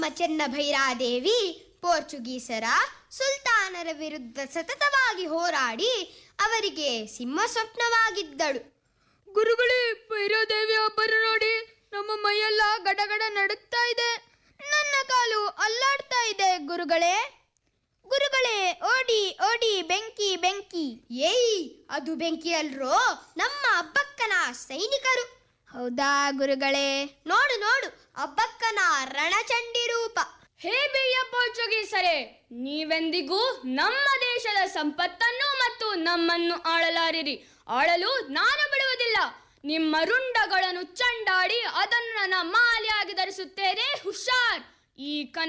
ನಮ್ಮ ಚೆನ್ನಭೈರಾದೇವಿ ಪೋರ್ಚುಗೀಸರ ಸುಲ್ತಾನರ ವಿರುದ್ಧ ಸತತವಾಗಿ ಹೋರಾಡಿ ಅವರಿಗೆ ಸಿಂಹ ಸ್ವಪ್ನವಾಗಿದ್ದಳು ಗುರುಗಳೇ ಭೈರವದೇವಿ ಅಬ್ಬರ ನೋಡಿ ನಮ್ಮ ಮೈಯೆಲ್ಲ ಗಡಗಡ ನಡುಗ್ತಾ ಇದೆ ನನ್ನ ಕಾಲು ಅಲ್ಲಾಡ್ತಾ ಇದೆ ಗುರುಗಳೇ ಗುರುಗಳೇ ಓಡಿ ಓಡಿ ಬೆಂಕಿ ಬೆಂಕಿ ಏಯ್ ಅದು ಬೆಂಕಿ ಅಲ್ರೋ ನಮ್ಮ ಅಬ್ಬಕ್ಕನ ಸೈನಿಕರು ಹೌದಾ ಗುರುಗಳೇ ನೋಡು ನೋಡು ಅಬ್ಬಕ್ಕನ ರಣಚಂಡಿ ರೂಪ ಹೇ ಬಿಳಿಯ ಪೋರ್ಚುಗೀಸರೇ ನೀವೆಂದಿಗೂ ನಮ್ಮ ದೇಶದ ಸಂಪತ್ತನ್ನು ಮತ್ತು ನಮ್ಮನ್ನು ಆಳಲಾರಿರಿ ಆಳಲು ನಾನು ಬಿಡುವುದಿಲ್ಲ ನಿಮ್ಮ ರುಂಡಗಳನ್ನು ಚಂಡಾಡಿ ಅದನ್ನು ನನ್ನ ಮಾಲೆಯಾಗಿ ಧರಿಸುತ್ತೇನೆ ಹುಷಾರ್ ಈ ಕನ್